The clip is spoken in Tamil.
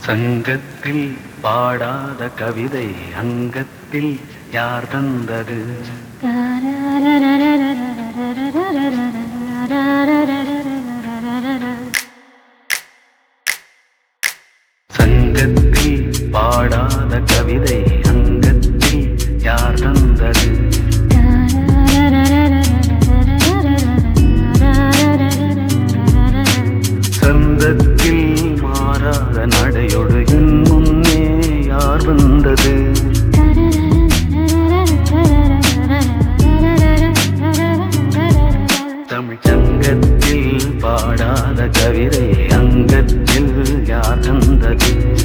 சங்கத்தில் பாடாத கவிதை அங்கத்தில் யார் தந்தது சங்கத்தில் பாடாத கவிதை அங்கத்தில் யார் தந்தது சந்தத்தில் மாறாத நடையொடு என் முன்னே யார் வந்தது தமிழ் சங்கத்தில் பாடாத கவிதை அங்கத்தில் யார் தந்தது